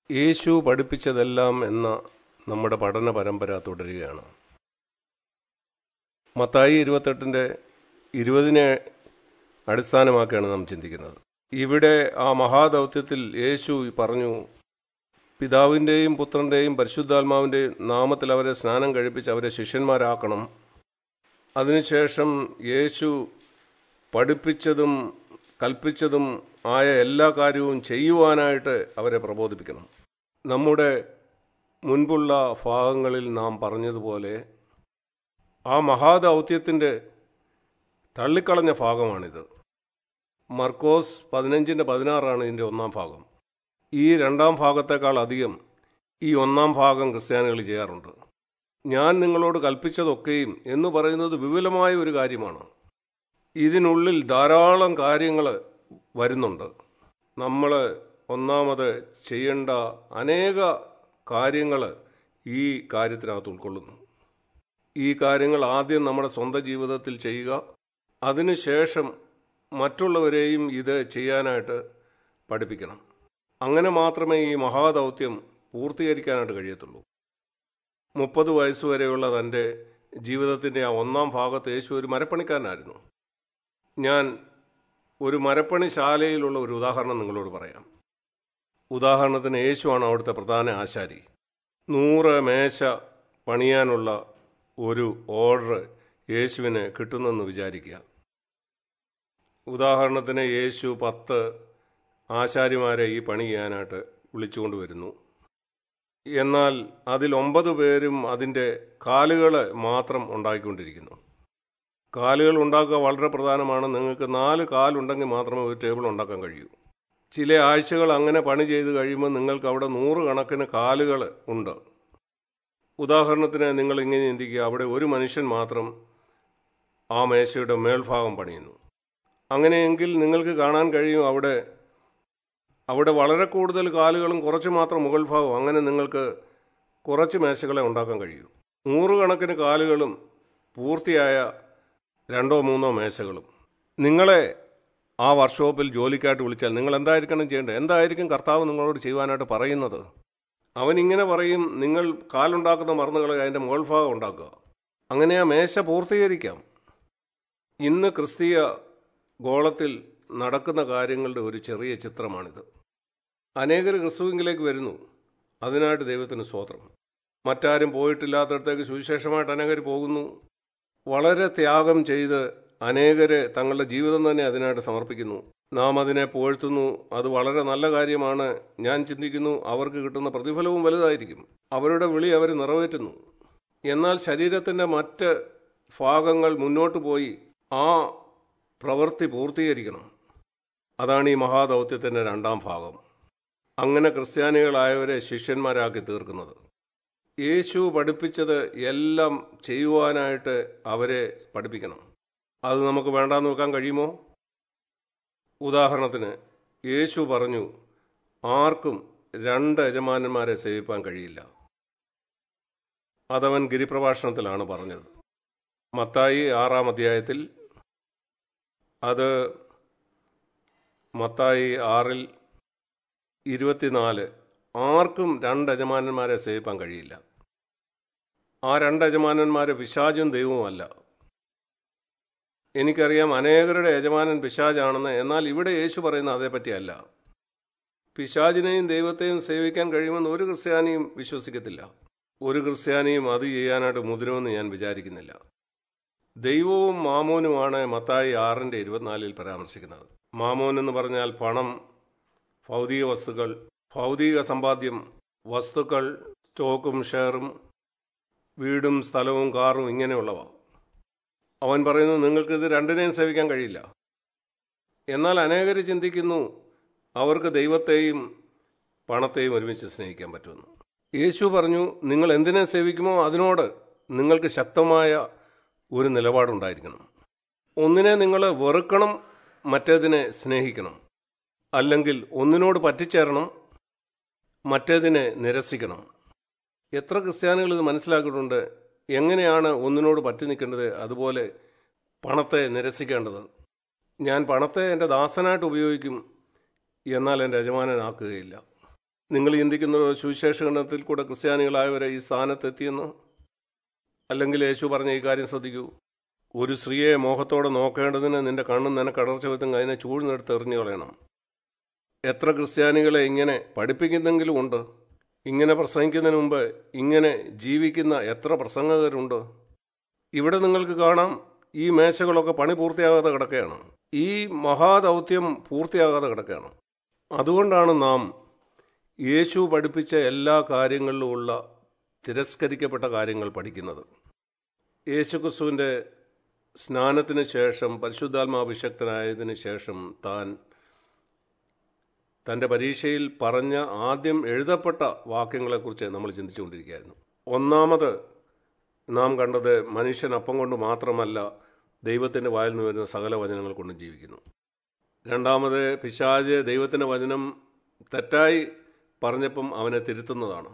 യേശു പഠിപ്പിച്ചതെല്ലാം എന്ന നമ്മുടെ പഠന പരമ്പര തുടരുകയാണ് മത്തായി ഇരുപത്തെട്ടിൻ്റെ ഇരുപതിനെ അടിസ്ഥാനമാക്കിയാണ് നാം ചിന്തിക്കുന്നത് ഇവിടെ ആ മഹാദൗത്യത്തിൽ യേശു പറഞ്ഞു പിതാവിൻ്റെയും പുത്രൻ്റെയും പരിശുദ്ധാത്മാവിൻ്റെയും നാമത്തിൽ അവരെ സ്നാനം കഴിപ്പിച്ച് അവരെ ശിഷ്യന്മാരാക്കണം അതിനുശേഷം യേശു പഠിപ്പിച്ചതും കൽപ്പിച്ചതും ആയ എല്ലാ കാര്യവും ചെയ്യുവാനായിട്ട് അവരെ പ്രബോധിപ്പിക്കണം നമ്മുടെ മുൻപുള്ള ഭാഗങ്ങളിൽ നാം പറഞ്ഞതുപോലെ ആ മഹാദൗത്യത്തിൻ്റെ തള്ളിക്കളഞ്ഞ ഭാഗമാണിത് മർക്കോസ് പതിനഞ്ചിൻ്റെ പതിനാറാണ് ഇതിൻ്റെ ഒന്നാം ഭാഗം ഈ രണ്ടാം ഭാഗത്തേക്കാൾ അധികം ഈ ഒന്നാം ഭാഗം ക്രിസ്ത്യാനികൾ ചെയ്യാറുണ്ട് ഞാൻ നിങ്ങളോട് കൽപ്പിച്ചതൊക്കെയും എന്ന് പറയുന്നത് വിപുലമായ ഒരു കാര്യമാണ് ഇതിനുള്ളിൽ ധാരാളം കാര്യങ്ങൾ വരുന്നുണ്ട് നമ്മൾ ഒന്നാമത് ചെയ്യേണ്ട അനേക കാര്യങ്ങൾ ഈ കാര്യത്തിനകത്ത് ഉൾക്കൊള്ളുന്നു ഈ കാര്യങ്ങൾ ആദ്യം നമ്മുടെ സ്വന്തം ജീവിതത്തിൽ ചെയ്യുക അതിനുശേഷം മറ്റുള്ളവരെയും ഇത് ചെയ്യാനായിട്ട് പഠിപ്പിക്കണം അങ്ങനെ മാത്രമേ ഈ മഹാദൗത്യം പൂർത്തീകരിക്കാനായിട്ട് കഴിയത്തുള്ളൂ മുപ്പത് വയസ്സുവരെയുള്ള തൻ്റെ ജീവിതത്തിൻ്റെ ആ ഒന്നാം ഭാഗത്ത് യേശു ഒരു മരപ്പണിക്കാരനായിരുന്നു ഞാൻ ഒരു മരപ്പണി ശാലയിലുള്ള ഒരു ഉദാഹരണം നിങ്ങളോട് പറയാം ഉദാഹരണത്തിന് യേശുവാണ് അവിടുത്തെ പ്രധാന ആശാരി നൂറ് മേശ പണിയാനുള്ള ഒരു ഓർഡർ യേശുവിന് കിട്ടുന്നെന്ന് വിചാരിക്കുക ഉദാഹരണത്തിന് യേശു പത്ത് ആശാരിമാരെ ഈ പണി ചെയ്യാനായിട്ട് വിളിച്ചുകൊണ്ട് വരുന്നു എന്നാൽ അതിൽ ഒമ്പത് പേരും അതിൻ്റെ കാലുകൾ മാത്രം ഉണ്ടാക്കിക്കൊണ്ടിരിക്കുന്നു കാലുകൾ ഉണ്ടാക്കുക വളരെ പ്രധാനമാണ് നിങ്ങൾക്ക് നാല് കാലുണ്ടെങ്കിൽ മാത്രമേ ഒരു ടേബിൾ ഉണ്ടാക്കാൻ കഴിയൂ ചില ആഴ്ചകൾ അങ്ങനെ പണി ചെയ്ത് കഴിയുമ്പോൾ നിങ്ങൾക്ക് അവിടെ നൂറുകണക്കിന് കാലുകൾ ഉണ്ട് ഉദാഹരണത്തിന് നിങ്ങൾ ഇങ്ങനെ ചിന്തിക്കുക അവിടെ ഒരു മനുഷ്യൻ മാത്രം ആ മേശയുടെ മേൽഭാഗം പണിയുന്നു അങ്ങനെയെങ്കിൽ നിങ്ങൾക്ക് കാണാൻ കഴിയും അവിടെ അവിടെ വളരെ കൂടുതൽ കാലുകളും കുറച്ച് മാത്രം മുകൾ ഭാഗവും അങ്ങനെ നിങ്ങൾക്ക് കുറച്ച് മേശകളെ ഉണ്ടാക്കാൻ കഴിയൂ നൂറുകണക്കിന് കാലുകളും പൂർത്തിയായ രണ്ടോ മൂന്നോ മേശകളും നിങ്ങളെ ആ വർക്ക്ഷോപ്പിൽ ജോലിക്കായിട്ട് വിളിച്ചാൽ നിങ്ങൾ എന്തായിരിക്കണം ചെയ്യേണ്ടത് എന്തായിരിക്കും കർത്താവ് നിങ്ങളോട് ചെയ്യുവാനായിട്ട് പറയുന്നത് അവൻ ഇങ്ങനെ പറയും നിങ്ങൾ കാലുണ്ടാക്കുന്ന മറന്നുകളെ അതിൻ്റെ മുകൾ ഭാഗം ഉണ്ടാക്കുക അങ്ങനെ ആ മേശ പൂർത്തീകരിക്കാം ഇന്ന് ക്രിസ്തീയ ഗോളത്തിൽ നടക്കുന്ന കാര്യങ്ങളുടെ ഒരു ചെറിയ ചിത്രമാണിത് അനേകർ ക്രിസ്തുവിങ്കിലേക്ക് വരുന്നു അതിനായിട്ട് ദൈവത്തിന് സ്വോത്രം മറ്റാരും പോയിട്ടില്ലാത്തടത്തേക്ക് സുവിശേഷമായിട്ട് അനേകർ പോകുന്നു വളരെ ത്യാഗം ചെയ്ത് അനേകരെ തങ്ങളുടെ ജീവിതം തന്നെ അതിനായിട്ട് സമർപ്പിക്കുന്നു നാം അതിനെ പുകഴ്ത്തുന്നു അത് വളരെ നല്ല കാര്യമാണ് ഞാൻ ചിന്തിക്കുന്നു അവർക്ക് കിട്ടുന്ന പ്രതിഫലവും വലുതായിരിക്കും അവരുടെ വിളി അവർ നിറവേറ്റുന്നു എന്നാൽ ശരീരത്തിൻ്റെ മറ്റ് ഭാഗങ്ങൾ മുന്നോട്ട് പോയി ആ പ്രവൃത്തി പൂർത്തീകരിക്കണം അതാണ് ഈ മഹാദൗത്യത്തിൻ്റെ രണ്ടാം ഭാഗം അങ്ങനെ ക്രിസ്ത്യാനികളായവരെ ശിഷ്യന്മാരാക്കി തീർക്കുന്നത് യേശു പഠിപ്പിച്ചത് എല്ലാം ചെയ്യുവാനായിട്ട് അവരെ പഠിപ്പിക്കണം അത് നമുക്ക് വേണ്ടാന്ന് വെക്കാൻ കഴിയുമോ ഉദാഹരണത്തിന് യേശു പറഞ്ഞു ആർക്കും രണ്ട് യജമാനന്മാരെ സേവിപ്പാൻ കഴിയില്ല അതവൻ ഗിരിപ്രഭാഷണത്തിലാണ് പറഞ്ഞത് മത്തായി ആറാം അധ്യായത്തിൽ അത് മത്തായി ആറിൽ ഇരുപത്തിനാല് ആർക്കും രണ്ട് യജമാനന്മാരെ സേവിപ്പാൻ കഴിയില്ല ആ രണ്ട് യജമാനന്മാരെ പിശാചും ദൈവവുമല്ല എനിക്കറിയാം അനേകരുടെ യജമാനൻ പിശാജാണെന്ന് എന്നാൽ ഇവിടെ യേശു പറയുന്ന അതേപ്പറ്റിയല്ല പിശാജിനെയും ദൈവത്തെയും സേവിക്കാൻ കഴിയുമെന്ന് ഒരു ക്രിസ്ത്യാനിയും വിശ്വസിക്കത്തില്ല ഒരു ക്രിസ്ത്യാനിയും അത് ചെയ്യാനായിട്ട് മുതിരുമെന്ന് ഞാൻ വിചാരിക്കുന്നില്ല ദൈവവും മാമോനുമാണ് മത്തായി ആറിൻ്റെ ഇരുപത്തിനാലിൽ പരാമർശിക്കുന്നത് മാമോൻ എന്ന് പറഞ്ഞാൽ പണം ഭൗതിക വസ്തുക്കൾ ഭൗതിക സമ്പാദ്യം വസ്തുക്കൾ സ്റ്റോക്കും ഷെയറും വീടും സ്ഥലവും കാറും ഇങ്ങനെയുള്ളവ അവൻ പറയുന്നു നിങ്ങൾക്കിത് രണ്ടിനെയും സേവിക്കാൻ കഴിയില്ല എന്നാൽ അനേകർ ചിന്തിക്കുന്നു അവർക്ക് ദൈവത്തെയും പണത്തെയും ഒരുമിച്ച് സ്നേഹിക്കാൻ പറ്റുമെന്ന് യേശു പറഞ്ഞു നിങ്ങൾ എന്തിനെ സേവിക്കുമോ അതിനോട് നിങ്ങൾക്ക് ശക്തമായ ഒരു നിലപാടുണ്ടായിരിക്കണം ഒന്നിനെ നിങ്ങൾ വെറുക്കണം മറ്റേതിനെ സ്നേഹിക്കണം അല്ലെങ്കിൽ ഒന്നിനോട് പറ്റിച്ചേരണം മറ്റേതിനെ നിരസിക്കണം എത്ര ക്രിസ്ത്യാനികൾ ഇത് മനസ്സിലാക്കിയിട്ടുണ്ട് എങ്ങനെയാണ് ഒന്നിനോട് പറ്റി നിൽക്കേണ്ടത് അതുപോലെ പണത്തെ നിരസിക്കേണ്ടത് ഞാൻ പണത്തെ എൻ്റെ ദാസനായിട്ട് ഉപയോഗിക്കും എന്നാൽ എൻ്റെ യജമാനനാക്കുകയില്ല നിങ്ങൾ ചിന്തിക്കുന്നത് സുവിശേഷ ഗണത്തിൽ കൂടെ ക്രിസ്ത്യാനികളായവരെ ഈ സ്ഥാനത്തെത്തിയെന്ന് അല്ലെങ്കിൽ യേശു പറഞ്ഞ ഈ കാര്യം ശ്രദ്ധിക്കൂ ഒരു സ്ത്രീയെ മോഹത്തോടെ നോക്കേണ്ടതിന് നിന്റെ കണ്ണും നിനക്ക് അടർച്ച വെത്തും അതിനെ ചൂഴ്ന്നെടുത്ത് എറിഞ്ഞു കളയണം എത്ര ക്രിസ്ത്യാനികളെ ഇങ്ങനെ പഠിപ്പിക്കുന്നെങ്കിലും ഉണ്ട് ഇങ്ങനെ പ്രസംഗിക്കുന്നതിന് മുമ്പ് ഇങ്ങനെ ജീവിക്കുന്ന എത്ര പ്രസംഗകരുണ്ട് ഇവിടെ നിങ്ങൾക്ക് കാണാം ഈ മേശകളൊക്കെ പണി പൂർത്തിയാകാതെ കിടക്കുകയാണ് ഈ മഹാദൗത്യം പൂർത്തിയാകാതെ കിടക്കുകയാണ് അതുകൊണ്ടാണ് നാം യേശു പഠിപ്പിച്ച എല്ലാ കാര്യങ്ങളിലുമുള്ള തിരസ്കരിക്കപ്പെട്ട കാര്യങ്ങൾ പഠിക്കുന്നത് യേശുക്രിസ്തുവിൻ്റെ സ്നാനത്തിന് ശേഷം പരിശുദ്ധാത്മാഭിഷക്തനായതിനു ശേഷം താൻ തൻ്റെ പരീക്ഷയിൽ പറഞ്ഞ ആദ്യം എഴുതപ്പെട്ട വാക്യങ്ങളെക്കുറിച്ച് നമ്മൾ ചിന്തിച്ചുകൊണ്ടിരിക്കുകയായിരുന്നു ഒന്നാമത് നാം കണ്ടത് മനുഷ്യൻ അപ്പം കൊണ്ട് മാത്രമല്ല ദൈവത്തിൻ്റെ വായിൽ നിന്ന് വരുന്ന സകല വചനങ്ങൾ കൊണ്ടും ജീവിക്കുന്നു രണ്ടാമത് പിശാജ് ദൈവത്തിൻ്റെ വചനം തെറ്റായി പറഞ്ഞപ്പം അവനെ തിരുത്തുന്നതാണ്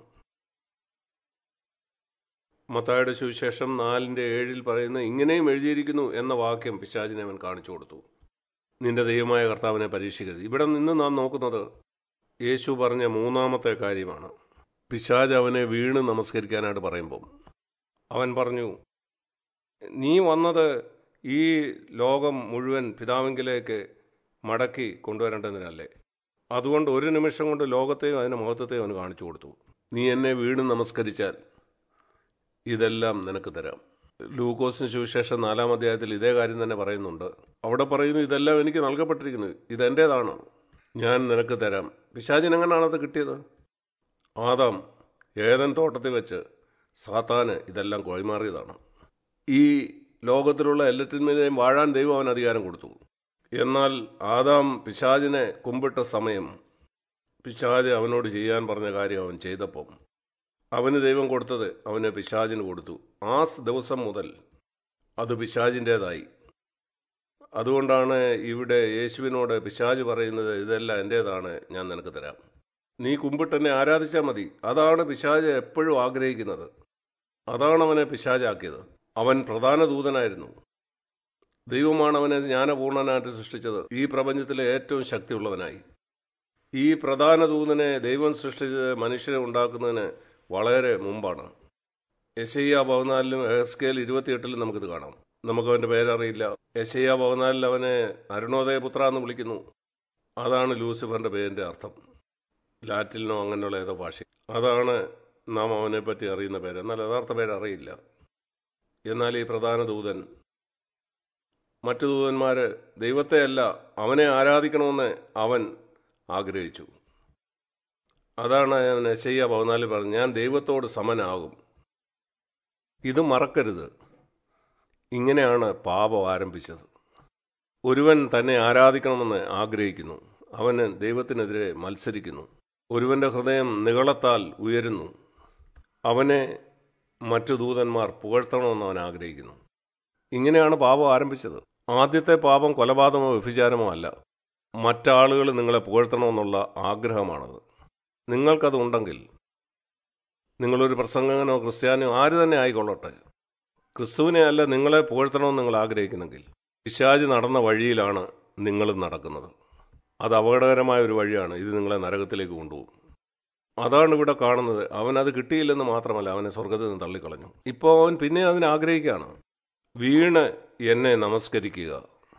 മത്തായുടെ സുവിശേഷം നാലിൻ്റെ ഏഴിൽ പറയുന്ന ഇങ്ങനെയും എഴുതിയിരിക്കുന്നു എന്ന വാക്യം പിശാജിനെ അവൻ കാണിച്ചു കൊടുത്തു നിന്റെ ദൈവമായ കർത്താവിനെ പരീക്ഷിക്കരുത് ഇവിടെ നിന്ന് നാം നോക്കുന്നത് യേശു പറഞ്ഞ മൂന്നാമത്തെ കാര്യമാണ് പിശാജ് അവനെ വീണ് നമസ്കരിക്കാനായിട്ട് പറയുമ്പം അവൻ പറഞ്ഞു നീ വന്നത് ഈ ലോകം മുഴുവൻ പിതാവിങ്കിലേക്ക് മടക്കി കൊണ്ടുവരേണ്ടതിനല്ലേ അതുകൊണ്ട് ഒരു നിമിഷം കൊണ്ട് ലോകത്തെയും അതിൻ്റെ മഹത്വത്തെയും അവന് കാണിച്ചു കൊടുത്തു നീ എന്നെ വീണ് നമസ്കരിച്ചാൽ ഇതെല്ലാം നിനക്ക് തരാം ലൂക്കോസിന് സുവിശേഷം നാലാം അധ്യായത്തിൽ ഇതേ കാര്യം തന്നെ പറയുന്നുണ്ട് അവിടെ പറയുന്നു ഇതെല്ലാം എനിക്ക് നൽകപ്പെട്ടിരിക്കുന്നു ഇതെൻ്റേതാണ് ഞാൻ നിനക്ക് തരാം പിശാചിന് എങ്ങനെയാണത് കിട്ടിയത് ആദാം ഏതൻ തോട്ടത്തിൽ വെച്ച് സാത്താന് ഇതെല്ലാം കൊഴിമാറിയതാണ് ഈ ലോകത്തിലുള്ള എല്ലാറ്റിന്മേലെയും വാഴാൻ ദൈവം അവൻ അധികാരം കൊടുത്തു എന്നാൽ ആദാം പിശാചിനെ കുമ്പിട്ട സമയം പിശാജ് അവനോട് ചെയ്യാൻ പറഞ്ഞ കാര്യം അവൻ ചെയ്തപ്പം അവന് ദൈവം കൊടുത്തത് അവന് പിശാചിന് കൊടുത്തു ആ ദിവസം മുതൽ അത് പിശാചിൻ്റേതായി അതുകൊണ്ടാണ് ഇവിടെ യേശുവിനോട് പിശാജ് പറയുന്നത് ഇതെല്ലാം എൻ്റേതാണ് ഞാൻ നിനക്ക് തരാം നീ കുമ്പിട്ടെന്നെ ആരാധിച്ചാൽ മതി അതാണ് പിശാജ് എപ്പോഴും ആഗ്രഹിക്കുന്നത് അതാണ് അവനെ പിശാചാക്കിയത് അവൻ പ്രധാന ദൂതനായിരുന്നു ദൈവമാണ് അവനെ ജ്ഞാനപൂർണനായിട്ട് സൃഷ്ടിച്ചത് ഈ പ്രപഞ്ചത്തിലെ ഏറ്റവും ശക്തിയുള്ളവനായി ഈ പ്രധാന ദൂതനെ ദൈവം സൃഷ്ടിച്ചത് മനുഷ്യനെ ഉണ്ടാക്കുന്നതിന് വളരെ മുമ്പാണ് യശയ്യ പതിനാലിലും എഹസ്കേൽ ഇരുപത്തിയെട്ടിലും നമുക്കിത് കാണാം നമുക്ക് അവൻ്റെ പേരറിയില്ല യശയ്യ പതിനാലിൽ അവനെ അരുണോദയപുത്ര എന്ന് വിളിക്കുന്നു അതാണ് ലൂസിഫറിൻ്റെ പേരിൻ്റെ അർത്ഥം ലാറ്റിലിനോ അങ്ങനെയുള്ള ഏതോ ഭാഷ അതാണ് നാം അവനെ പറ്റി അറിയുന്ന പേര് എന്നാൽ യഥാർത്ഥ പേര് അറിയില്ല എന്നാൽ ഈ പ്രധാന ദൂതൻ മറ്റു ദൂതന്മാർ ദൈവത്തെയല്ല അവനെ ആരാധിക്കണമെന്ന് അവൻ ആഗ്രഹിച്ചു അതാണ് ഞാൻ യശയ്യ പതിനാലിൽ പറഞ്ഞു ഞാൻ ദൈവത്തോട് സമനാകും ഇത് മറക്കരുത് ഇങ്ങനെയാണ് പാപം ആരംഭിച്ചത് ഒരുവൻ തന്നെ ആരാധിക്കണമെന്ന് ആഗ്രഹിക്കുന്നു അവന് ദൈവത്തിനെതിരെ മത്സരിക്കുന്നു ഒരുവന്റെ ഹൃദയം നികളത്താൽ ഉയരുന്നു അവനെ മറ്റു ദൂതന്മാർ പുകഴ്ത്തണമെന്ന് അവൻ ആഗ്രഹിക്കുന്നു ഇങ്ങനെയാണ് പാപം ആരംഭിച്ചത് ആദ്യത്തെ പാപം കൊലപാതകമോ വ്യഭിചാരമോ അല്ല മറ്റാളുകൾ നിങ്ങളെ പുകഴ്ത്തണമെന്നുള്ള ആഗ്രഹമാണത് നിങ്ങൾക്കത് ഉണ്ടെങ്കിൽ നിങ്ങളൊരു പ്രസംഗകനോ ക്രിസ്ത്യാനോ ആര് തന്നെ ആയിക്കൊള്ളട്ടെ ക്രിസ്തുവിനെ അല്ല നിങ്ങളെ പുകഴ്ത്തണമെന്ന് നിങ്ങൾ ആഗ്രഹിക്കുന്നെങ്കിൽ പിശാജ് നടന്ന വഴിയിലാണ് നിങ്ങളും നടക്കുന്നത് അത് അപകടകരമായ ഒരു വഴിയാണ് ഇത് നിങ്ങളെ നരകത്തിലേക്ക് കൊണ്ടുപോകും അതാണ് ഇവിടെ കാണുന്നത് അവൻ അത് കിട്ടിയില്ലെന്ന് മാത്രമല്ല അവനെ സ്വർഗത്തിൽ നിന്ന് തള്ളിക്കളഞ്ഞു ഇപ്പോൾ അവൻ പിന്നെ അതിനെ ആഗ്രഹിക്കുകയാണ് വീണ് എന്നെ നമസ്കരിക്കുക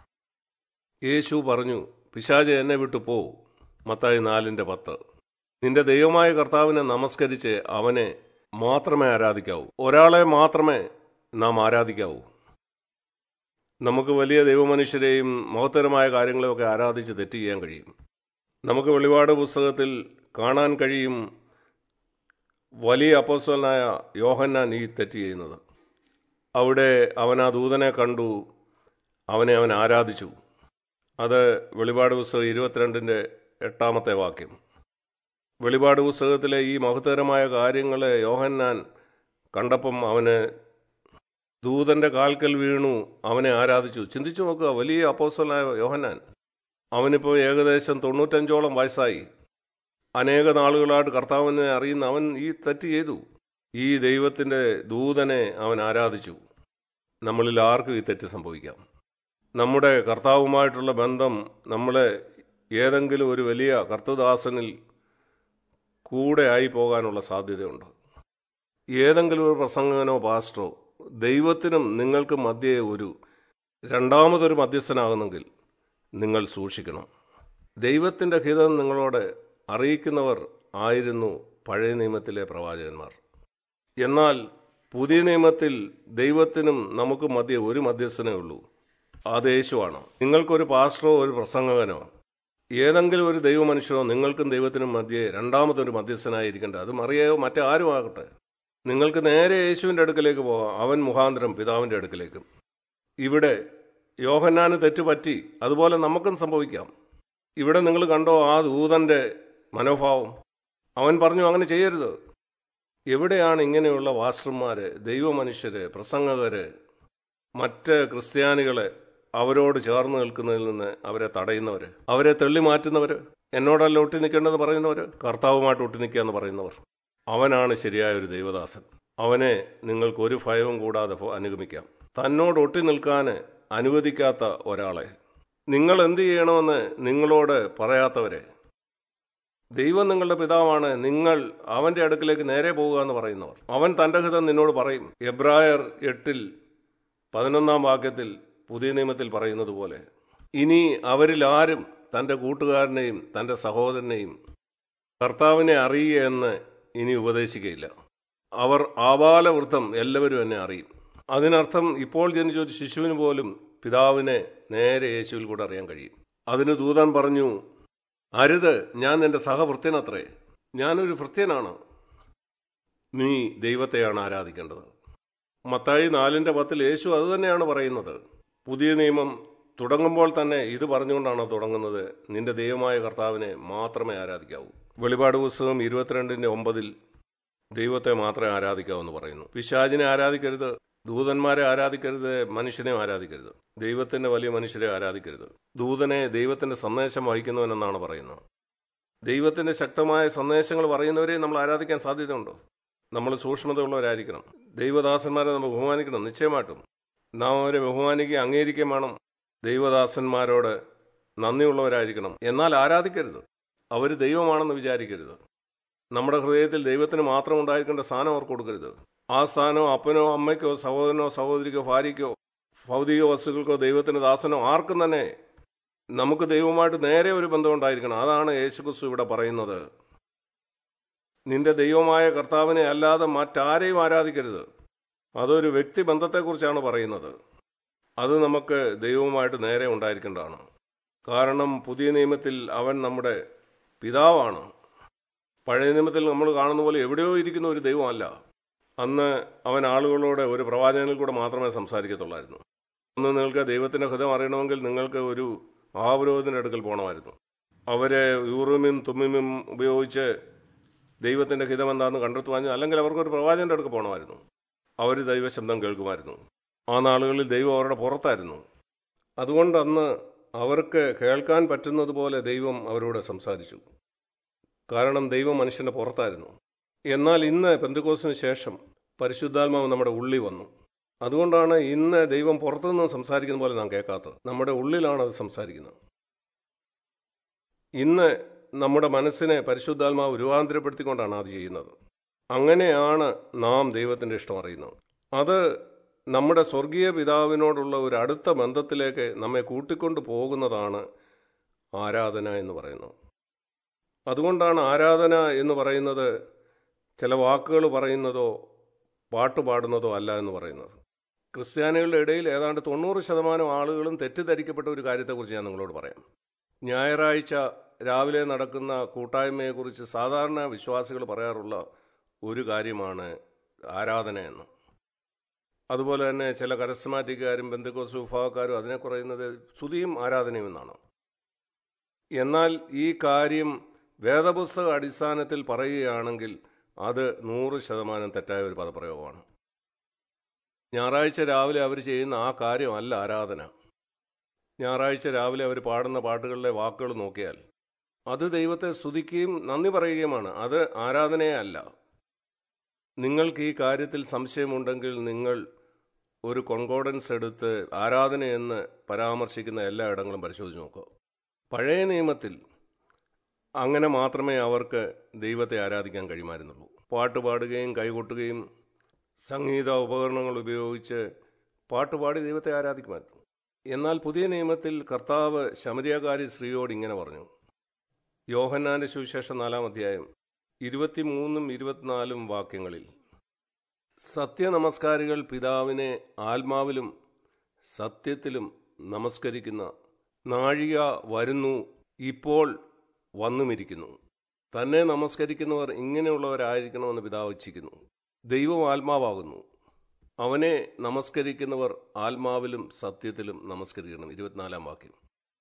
യേശു പറഞ്ഞു പിശാജ് എന്നെ വിട്ടു പോ മത്തായി നാലിൻ്റെ പത്ത് നിന്റെ ദൈവമായ കർത്താവിനെ നമസ്കരിച്ച് അവനെ മാത്രമേ ആരാധിക്കാവൂ ഒരാളെ മാത്രമേ നാം ആരാധിക്കാവൂ നമുക്ക് വലിയ ദൈവമനുഷ്യരെയും മഹത്തരമായ കാര്യങ്ങളെയൊക്കെ ആരാധിച്ച് തെറ്റ് ചെയ്യാൻ കഴിയും നമുക്ക് വെളിപാട് പുസ്തകത്തിൽ കാണാൻ കഴിയും വലിയ അപ്പോസ്തലനായ യോഹന്നാൻ ഈ തെറ്റ് ചെയ്യുന്നത് അവിടെ അവൻ ആ ദൂതനെ കണ്ടു അവനെ അവൻ ആരാധിച്ചു അത് വെളിപാട് പുസ്തകം ഇരുപത്തിരണ്ടിൻ്റെ എട്ടാമത്തെ വാക്യം വെളിപാട് പുസ്തകത്തിലെ ഈ മഹത്തരമായ കാര്യങ്ങളെ യോഹന്നാൻ കണ്ടപ്പം അവന് ദൂതന്റെ കാൽക്കൽ വീണു അവനെ ആരാധിച്ചു ചിന്തിച്ചു നോക്കുക വലിയ അപ്പോസ്റ്റലായ യോഹന്നാൻ അവനിപ്പോൾ ഏകദേശം തൊണ്ണൂറ്റഞ്ചോളം വയസ്സായി അനേക നാളുകളായിട്ട് കർത്താവിനെ അറിയുന്ന അവൻ ഈ തെറ്റ് ചെയ്തു ഈ ദൈവത്തിൻ്റെ ദൂതനെ അവൻ ആരാധിച്ചു നമ്മളിൽ ആർക്കും ഈ തെറ്റ് സംഭവിക്കാം നമ്മുടെ കർത്താവുമായിട്ടുള്ള ബന്ധം നമ്മളെ ഏതെങ്കിലും ഒരു വലിയ കർത്തദാസനിൽ കൂടെ ആയി പോകാനുള്ള സാധ്യതയുണ്ട് ഏതെങ്കിലും ഒരു പ്രസംഗകനോ പാസ്റ്ററോ ദൈവത്തിനും നിങ്ങൾക്ക് മധ്യേ ഒരു രണ്ടാമതൊരു മധ്യസ്ഥനാകുന്നെങ്കിൽ നിങ്ങൾ സൂക്ഷിക്കണം ദൈവത്തിൻ്റെ ഹിതം നിങ്ങളോട് അറിയിക്കുന്നവർ ആയിരുന്നു പഴയ നിയമത്തിലെ പ്രവാചകന്മാർ എന്നാൽ പുതിയ നിയമത്തിൽ ദൈവത്തിനും നമുക്ക് മധ്യ ഒരു മധ്യസ്ഥനേ ഉള്ളൂ അത് യേശുവാണ് നിങ്ങൾക്കൊരു പാസ്റ്ററോ ഒരു പ്രസംഗകനോ ഏതെങ്കിലും ഒരു ദൈവമനുഷ്യനോ നിങ്ങൾക്കും ദൈവത്തിനും മധ്യേ രണ്ടാമതൊരു മധ്യസ്ഥനായിരിക്കേണ്ടത് അത് മറിയോ മറ്റാരും ആകട്ടെ നിങ്ങൾക്ക് നേരെ യേശുവിൻ്റെ അടുക്കലേക്ക് പോകാം അവൻ മുഖാന്തരം പിതാവിൻ്റെ അടുക്കലേക്കും ഇവിടെ യോഹന്നാന് തെറ്റുപറ്റി അതുപോലെ നമുക്കും സംഭവിക്കാം ഇവിടെ നിങ്ങൾ കണ്ടോ ആ ദൂതന്റെ മനോഭാവം അവൻ പറഞ്ഞു അങ്ങനെ ചെയ്യരുത് എവിടെയാണ് ഇങ്ങനെയുള്ള വാസ്റ്റർമാര് ദൈവമനുഷ്യര് പ്രസംഗകര് മറ്റ് ക്രിസ്ത്യാനികളെ അവരോട് ചേർന്ന് നിൽക്കുന്നതിൽ നിന്ന് അവരെ തടയുന്നവര് അവരെ തള്ളി മാറ്റുന്നവര് എന്നോടല്ല ഒട്ടി നിൽക്കേണ്ടതെന്ന് പറയുന്നവര് കർത്താവുമായിട്ട് ഒട്ടി നിൽക്കുക എന്ന് പറയുന്നവർ അവനാണ് ശരിയായ ഒരു ദൈവദാസൻ അവനെ നിങ്ങൾക്ക് ഒരു ഭയവും കൂടാതെ ഫോ- അനുഗമിക്കാം തന്നോട് ഒട്ടി നിൽക്കാൻ അനുവദിക്കാത്ത ഒരാളെ നിങ്ങൾ എന്ത് ചെയ്യണമെന്ന് നിങ്ങളോട് പറയാത്തവരെ ദൈവം നിങ്ങളുടെ പിതാവാണ് നിങ്ങൾ അവന്റെ അടുക്കിലേക്ക് നേരെ പോകുക എന്ന് പറയുന്നവർ അവൻ തന്റെ ഹിതം നിന്നോട് പറയും എബ്രായർ എട്ടിൽ പതിനൊന്നാം വാക്യത്തിൽ പുതിയ നിയമത്തിൽ പറയുന്നത് പോലെ ഇനി അവരിൽ ആരും തന്റെ കൂട്ടുകാരനെയും തന്റെ സഹോദരനെയും കർത്താവിനെ അറിയുക എന്ന് ഇനി ഉപദേശിക്കുകയില്ല അവർ ആബാലവൃത്തം എല്ലാവരും എന്നെ അറിയും അതിനർത്ഥം ഇപ്പോൾ ജനിച്ച ഒരു ശിശുവിന് പോലും പിതാവിനെ നേരെ യേശുവിൽ കൂടെ അറിയാൻ കഴിയും അതിന് ദൂതൻ പറഞ്ഞു അരുത് ഞാൻ നിന്റെ സഹവൃത്യനത്രേ ഞാനൊരു ഭൃത്യനാണ് നീ ദൈവത്തെയാണ് ആരാധിക്കേണ്ടത് മത്തായി നാലിന്റെ പത്തിൽ യേശു അത് തന്നെയാണ് പറയുന്നത് പുതിയ നിയമം തുടങ്ങുമ്പോൾ തന്നെ ഇത് പറഞ്ഞുകൊണ്ടാണ് തുടങ്ങുന്നത് നിന്റെ ദൈവമായ കർത്താവിനെ മാത്രമേ ആരാധിക്കാവൂ വെളിപാട് പുസ്തകം ഇരുപത്തിരണ്ടിന്റെ ഒമ്പതിൽ ദൈവത്തെ മാത്രമേ ആരാധിക്കാവൂ എന്ന് പറയുന്നു പിശാചിനെ ആരാധിക്കരുത് ദൂതന്മാരെ ആരാധിക്കരുത് മനുഷ്യനെ ആരാധിക്കരുത് ദൈവത്തിന്റെ വലിയ മനുഷ്യരെ ആരാധിക്കരുത് ദൂതനെ ദൈവത്തിന്റെ സന്ദേശം വഹിക്കുന്നവനെന്നാണ് പറയുന്നത് ദൈവത്തിന്റെ ശക്തമായ സന്ദേശങ്ങൾ പറയുന്നവരെ നമ്മൾ ആരാധിക്കാൻ സാധ്യതയുണ്ടോ നമ്മൾ സൂക്ഷ്മതയുള്ളവരായിരിക്കണം ദൈവദാസന്മാരെ നമ്മൾ ബഹുമാനിക്കണം നിശ്ചയമായിട്ടും നാം അവരെ ബഹുമാനിക്കുകയും അംഗീകരിക്കുകയും വേണം ദൈവദാസന്മാരോട് നന്ദിയുള്ളവരായിരിക്കണം എന്നാൽ ആരാധിക്കരുത് അവർ ദൈവമാണെന്ന് വിചാരിക്കരുത് നമ്മുടെ ഹൃദയത്തിൽ ദൈവത്തിന് മാത്രം ഉണ്ടായിരിക്കേണ്ട സ്ഥാനം അവർക്ക് കൊടുക്കരുത് ആ സ്ഥാനം അപ്പനോ അമ്മയ്ക്കോ സഹോദരനോ സഹോദരിക്കോ ഭാര്യയ്ക്കോ ഭൗതിക വസ്തുക്കൾക്കോ ദൈവത്തിന് ദാസനോ ആർക്കും തന്നെ നമുക്ക് ദൈവമായിട്ട് നേരെ ഒരു ബന്ധം ഉണ്ടായിരിക്കണം അതാണ് യേശുക്രിസ്തു ഇവിടെ പറയുന്നത് നിന്റെ ദൈവമായ കർത്താവിനെ അല്ലാതെ മറ്റാരെയും ആരാധിക്കരുത് അതൊരു വ്യക്തി ബന്ധത്തെക്കുറിച്ചാണ് പറയുന്നത് അത് നമുക്ക് ദൈവവുമായിട്ട് നേരെ ഉണ്ടായിരിക്കേണ്ടതാണ് കാരണം പുതിയ നിയമത്തിൽ അവൻ നമ്മുടെ പിതാവാണ് പഴയ നിയമത്തിൽ നമ്മൾ കാണുന്ന പോലെ എവിടെയോ ഇരിക്കുന്ന ഒരു ദൈവമല്ല അന്ന് അവൻ ആളുകളോട് ഒരു പ്രവാചകനിൽ കൂടെ മാത്രമേ സംസാരിക്കത്തുള്ളായിരുന്നു അന്ന് നിങ്ങൾക്ക് ദൈവത്തിന്റെ ഹൃദയം അറിയണമെങ്കിൽ നിങ്ങൾക്ക് ഒരു മഹാപുരോഹിതന്റെ അടുക്കൽ പോകണമായിരുന്നു അവരെ യൂറുമിയും തുമ്മിയും ഉപയോഗിച്ച് ദൈവത്തിന്റെ ഹിതം എന്താണെന്ന് കണ്ടെത്തുവാൻ അല്ലെങ്കിൽ അവർക്ക് ഒരു പ്രവാചകന്റെ അടുക്ക് പോകണമായിരുന്നു അവർ ദൈവശബ്ദം കേൾക്കുമായിരുന്നു ആ നാളുകളിൽ ദൈവം അവരുടെ പുറത്തായിരുന്നു അതുകൊണ്ട് അന്ന് അവർക്ക് കേൾക്കാൻ പറ്റുന്നത് പോലെ ദൈവം അവരോട് സംസാരിച്ചു കാരണം ദൈവം മനുഷ്യന്റെ പുറത്തായിരുന്നു എന്നാൽ ഇന്ന് പെന്തുകോസിന് ശേഷം പരിശുദ്ധാത്മാവ് നമ്മുടെ ഉള്ളിൽ വന്നു അതുകൊണ്ടാണ് ഇന്ന് ദൈവം പുറത്തുനിന്ന് സംസാരിക്കുന്ന പോലെ നാം കേൾക്കാത്തത് നമ്മുടെ ഉള്ളിലാണ് അത് സംസാരിക്കുന്നത് ഇന്ന് നമ്മുടെ മനസ്സിനെ പരിശുദ്ധാത്മാവ് രൂപാന്തരപ്പെടുത്തിക്കൊണ്ടാണ് അത് ചെയ്യുന്നത് അങ്ങനെയാണ് നാം ദൈവത്തിന്റെ ഇഷ്ടം അറിയുന്നത് അത് നമ്മുടെ സ്വർഗീയ പിതാവിനോടുള്ള ഒരു അടുത്ത ബന്ധത്തിലേക്ക് നമ്മെ കൂട്ടിക്കൊണ്ടു പോകുന്നതാണ് ആരാധന എന്ന് പറയുന്നത് അതുകൊണ്ടാണ് ആരാധന എന്ന് പറയുന്നത് ചില വാക്കുകൾ പറയുന്നതോ പാട്ട് പാടുന്നതോ അല്ല എന്ന് പറയുന്നത് ക്രിസ്ത്യാനികളുടെ ഇടയിൽ ഏതാണ്ട് തൊണ്ണൂറ് ശതമാനം ആളുകളും തെറ്റിദ്ധരിക്കപ്പെട്ട ഒരു കാര്യത്തെക്കുറിച്ച് ഞാൻ നിങ്ങളോട് പറയാം ഞായറാഴ്ച രാവിലെ നടക്കുന്ന കൂട്ടായ്മയെക്കുറിച്ച് സാധാരണ വിശ്വാസികൾ പറയാറുള്ള ഒരു കാര്യമാണ് ആരാധന എന്ന് അതുപോലെ തന്നെ ചില കരസ്മാറ്റിക്കാരും ബന്ധുക്കോസ് വിഭാഗക്കാരും അതിനെ പറയുന്നത് സ്തുതിയും ആരാധനയും എന്നാണ് എന്നാൽ ഈ കാര്യം വേദപുസ്തക അടിസ്ഥാനത്തിൽ പറയുകയാണെങ്കിൽ അത് നൂറ് ശതമാനം തെറ്റായ ഒരു പദപ്രയോഗമാണ് ഞായറാഴ്ച രാവിലെ അവർ ചെയ്യുന്ന ആ കാര്യമല്ല ആരാധന ഞായറാഴ്ച രാവിലെ അവർ പാടുന്ന പാട്ടുകളിലെ വാക്കുകൾ നോക്കിയാൽ അത് ദൈവത്തെ സ്തുതിക്കുകയും നന്ദി പറയുകയുമാണ് അത് ആരാധനയേ അല്ല നിങ്ങൾക്ക് ഈ കാര്യത്തിൽ സംശയമുണ്ടെങ്കിൽ നിങ്ങൾ ഒരു കൊൺകോഡൻസ് എടുത്ത് ആരാധനയെന്ന് പരാമർശിക്കുന്ന എല്ലാ ഇടങ്ങളും പരിശോധിച്ച് നോക്കുക പഴയ നിയമത്തിൽ അങ്ങനെ മാത്രമേ അവർക്ക് ദൈവത്തെ ആരാധിക്കാൻ കഴിയുമായിരുന്നുള്ളൂ പാട്ട് പാടുകയും കൈകൊട്ടുകയും സംഗീത ഉപകരണങ്ങൾ ഉപയോഗിച്ച് പാട്ടുപാടി ദൈവത്തെ ആരാധിക്കുമായിരുന്നു എന്നാൽ പുതിയ നിയമത്തിൽ കർത്താവ് ശമരിയകാരി സ്ത്രീയോട് ഇങ്ങനെ പറഞ്ഞു യോഹന്നാന്റെ സുവിശേഷം നാലാം അധ്യായം ഇരുപത്തിമൂന്നും ഇരുപത്തിനാലും വാക്യങ്ങളിൽ സത്യനമസ്കാരികൾ പിതാവിനെ ആത്മാവിലും സത്യത്തിലും നമസ്കരിക്കുന്ന നാഴിക വരുന്നു ഇപ്പോൾ വന്നുമിരിക്കുന്നു തന്നെ നമസ്കരിക്കുന്നവർ ഇങ്ങനെയുള്ളവരായിരിക്കണമെന്ന് പിതാവ് ഇച്ഛിക്കുന്നു ദൈവം ആത്മാവാകുന്നു അവനെ നമസ്കരിക്കുന്നവർ ആത്മാവിലും സത്യത്തിലും നമസ്കരിക്കണം ഇരുപത്തിനാലാം വാക്യം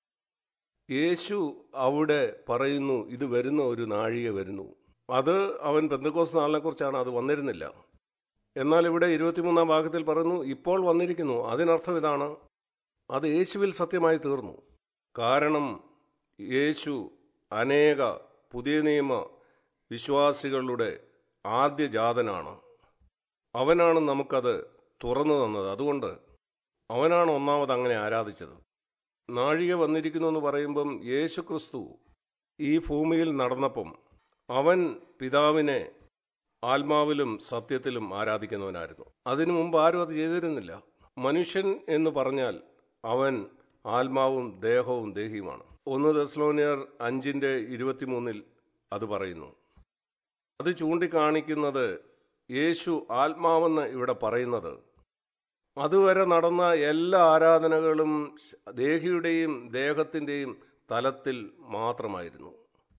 യേശു അവിടെ പറയുന്നു ഇത് വരുന്ന ഒരു നാഴിക വരുന്നു അത് അവൻ ബന്ധുക്കോസ് നാളിനെ കുറിച്ചാണ് അത് വന്നിരുന്നില്ല എന്നാൽ ഇവിടെ ഇരുപത്തിമൂന്നാം ഭാഗത്തിൽ പറയുന്നു ഇപ്പോൾ വന്നിരിക്കുന്നു അതിനർത്ഥം ഇതാണ് അത് യേശുവിൽ സത്യമായി തീർന്നു കാരണം യേശു അനേക പുതിയ നിയമ വിശ്വാസികളുടെ ആദ്യ ജാതനാണ് അവനാണ് നമുക്കത് തുറന്നു തന്നത് അതുകൊണ്ട് അവനാണ് ഒന്നാമത് അങ്ങനെ ആരാധിച്ചത് നാഴിക വന്നിരിക്കുന്നു എന്ന് പറയുമ്പം യേശു ക്രിസ്തു ഈ ഭൂമിയിൽ നടന്നപ്പം അവൻ പിതാവിനെ ആത്മാവിലും സത്യത്തിലും ആരാധിക്കുന്നവനായിരുന്നു അതിനു മുമ്പ് ആരും അത് ചെയ്തിരുന്നില്ല മനുഷ്യൻ എന്ന് പറഞ്ഞാൽ അവൻ ആത്മാവും ദേഹവും ദേഹിയുമാണ് ഒന്ന് ദസ്ലോനിയർ അഞ്ചിന്റെ ഇരുപത്തിമൂന്നിൽ അത് പറയുന്നു അത് ചൂണ്ടിക്കാണിക്കുന്നത് യേശു ആത്മാവെന്ന് ഇവിടെ പറയുന്നത് അതുവരെ നടന്ന എല്ലാ ആരാധനകളും ദേഹിയുടെയും ദേഹത്തിൻ്റെയും തലത്തിൽ മാത്രമായിരുന്നു